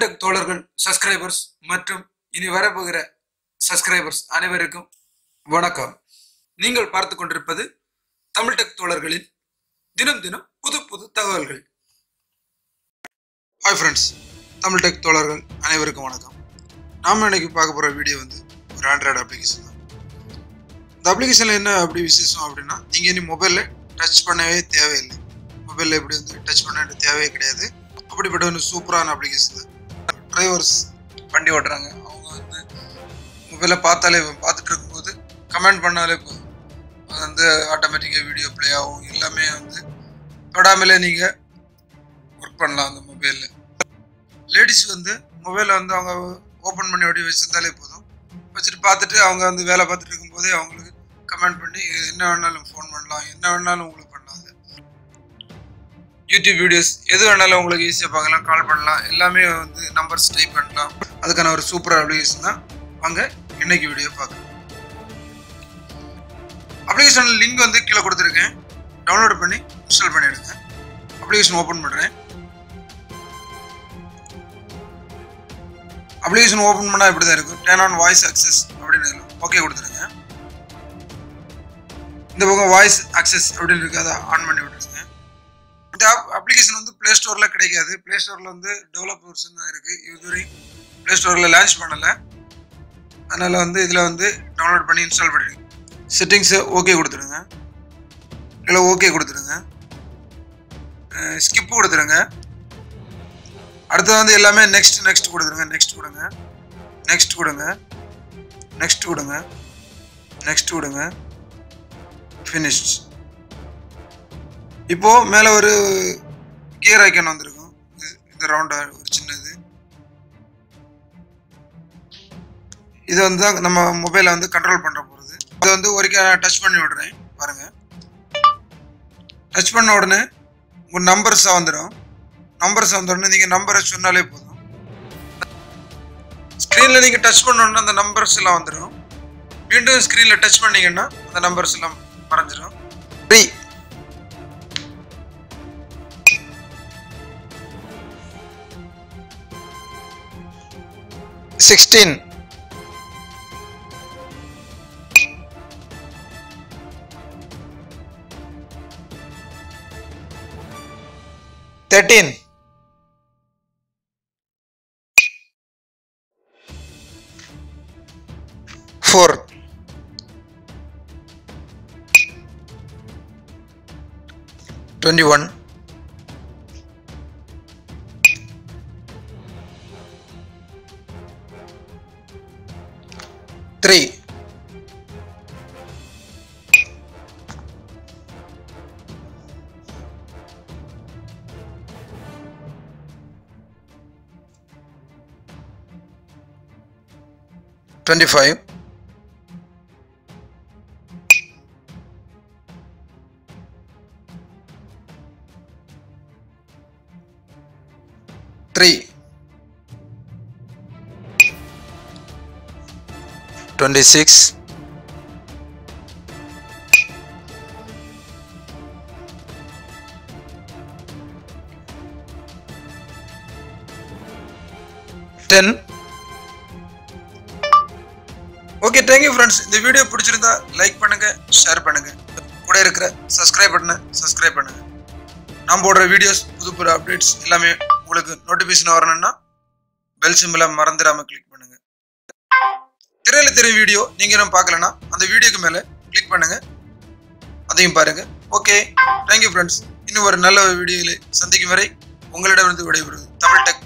Tech தோழர்கள் subscribers மற்றும் இனி வரப்போகிற சப்ஸ்கிரைபர்ஸ் அனைவருக்கும் வணக்கம் நீங்கள் பார்த்து கொண்டிருப்பது தமிழ் டெக் தோழர்களின் தினம் தினம் புது புது தகவல்கள் ஹாய் ஃப்ரெண்ட்ஸ் தமிழ் டெக் தோழர்கள் அனைவருக்கும் வணக்கம் நாம இன்னைக்கு பார்க்க போகிற வீடியோ வந்து ஒரு ஆண்ட்ராய்டு அப்ளிகேஷன் தான் இந்த அப்ளிகேஷனில் என்ன அப்படி விசேஷம் அப்படின்னா நீங்கள் இனி மொபைலில் டச் பண்ணவே தேவையில்லை மொபைலில் எப்படி வந்து டச் பண்ண வேண்டிய தேவையே கிடையாது அப்படிப்பட்ட ஒரு சூப்பரான அப்ளிகேஷன் தான் டிரைவர்ஸ் வண்டி ஓட்டுறாங்க அவங்க வந்து மொபைலில் பார்த்தாலே பார்த்துட்டு இருக்கும்போது கமெண்ட் பண்ணாலே போதும் அது வந்து ஆட்டோமேட்டிக்காக வீடியோ ப்ளே ஆகும் எல்லாமே வந்து தொடாமலே நீங்கள் ஒர்க் பண்ணலாம் அந்த மொபைலில் லேடிஸ் வந்து மொபைலை வந்து அவங்க ஓப்பன் பண்ணி அப்படி வச்சிருந்தாலே போதும் வச்சுட்டு பார்த்துட்டு அவங்க வந்து வேலை பார்த்துட்டு இருக்கும்போதே அவங்களுக்கு கமெண்ட் பண்ணி என்ன வேணாலும் ஃபோன் பண்ணலாம் என்ன வேணாலும் உங்களுக்கு பண்ணலாம் அது. யூடியூப் வீடியோஸ் எது வேணாலும் உங்களுக்கு ஈஸியாக பார்க்கலாம் கால் பண்ணலாம் எல்லாமே வந்து நம்பர்ஸ் டைப் பண்ணலாம் அதுக்கான ஒரு சூப்பர் அப்ளிகேஷன் தான் வாங்க இன்னைக்கு வீடியோ பார்க்கலாம் அப்ளிகேஷன் லிங்க் வந்து கீழே கொடுத்துருக்கேன் டவுன்லோட் பண்ணி இன்ஸ்டால் பண்ணிடுங்க அப்ளிகேஷன் ஓப்பன் பண்ணுறேன் அப்ளிகேஷன் ஓப்பன் பண்ணால் இப்படி தான் இருக்கும் டேன் ஆன் வாய்ஸ் அக்சஸ் அப்படின்னு ஓகே கொடுத்துருங்க இந்த பக்கம் வாய்ஸ் அக்சஸ் அப்படின்னு இருக்கு அதை ஆன் பண்ணி விட்டுருங்க இந்த அப்ளிகேஷன் வந்து ப்ளே ஸ்டோரில் கிடைக்காது ப்ளே ஸ்டோரில் வந்து டெவலப்பர்ஸ் தான் இருக்குது இதுவரை ப்ளே ஸ்டோரில் லான்ச் பண்ணலை அதனால் வந்து இதில் வந்து டவுன்லோட் பண்ணி இன்ஸ்டால் பண்ணிடுங்க செட்டிங்ஸை ஓகே கொடுத்துருங்க இல்லை ஓகே கொடுத்துருங்க ஸ்கிப் கொடுத்துருங்க அடுத்து வந்து எல்லாமே நெக்ஸ்ட் நெக்ஸ்ட் கொடுத்துருங்க நெக்ஸ்ட் கொடுங்க நெக்ஸ்ட் கொடுங்க நெக்ஸ்ட் கொடுங்க நெக்ஸ்ட் கொடுங்க ஃபினிஷ்ட் இப்போ மேலே ஒரு கியர் ஐக்கன் வந்திருக்கும் இது- இந்த ரவுண்டாக ஒரு சின்னது இது வந்து தான் நம்ம மொபைலை வந்து கண்ட்ரோல் பண்ணுற போகிறது இதை வந்து ஒருக்கா டச் பண்ணி விடுறேன் பாருங்க டச் பண்ண உடனே உங்கள் நம்பர்ஸாக வந்துடும் நம்பர்ஸ் வந்த உடனே நீங்கள் நம்பரை சொன்னாலே போதும் ஸ்க்ரீனில் நீங்கள் டச் பண்ண உடனே அந்த நம்பர்ஸ் எல்லாம் வந்துடும் மீண்டும் ஸ்க்ரீனில் டச் பண்ணீங்கன்னா அந்த நம்பர்ஸ் எல்லாம் மறைஞ்சிடும் three sixteen thirteen four twenty one three twenty five three twenty six ten okay thank you friends இந்த வீடியோ பிடிச்சிருந்தா லைக் பண்ணுங்க ஷேர் பண்ணுங்க கூட இருக்கிற சப்ஸ்கிரைப் பட்டனை சப்ஸ்கிரைப் பண்ணுங்க நான் போடுற வீடியோஸ் புது புது அப்டேட்ஸ் எல்லாமே உங்களுக்கு நோட்டிஃபிகேஷன் வரணும்னா பெல் சிம்பிளை மறந்துடாம கிளிக் பண்ணுங்க திரையில தெரியும் வீடியோ நீங்க இன்னும் பார்க்கலனா அந்த வீடியோக்கு மேல கிளிக் பண்ணுங்க அதையும் பாருங்க ஓகே தேங்க்யூ ஃப்ரெண்ட்ஸ் இன்னும் ஒரு நல்ல வீடியோவில் சந்திக்கும் வரை உங்களிடமிருந்து விடைபெறுவது தமிழ் டெக்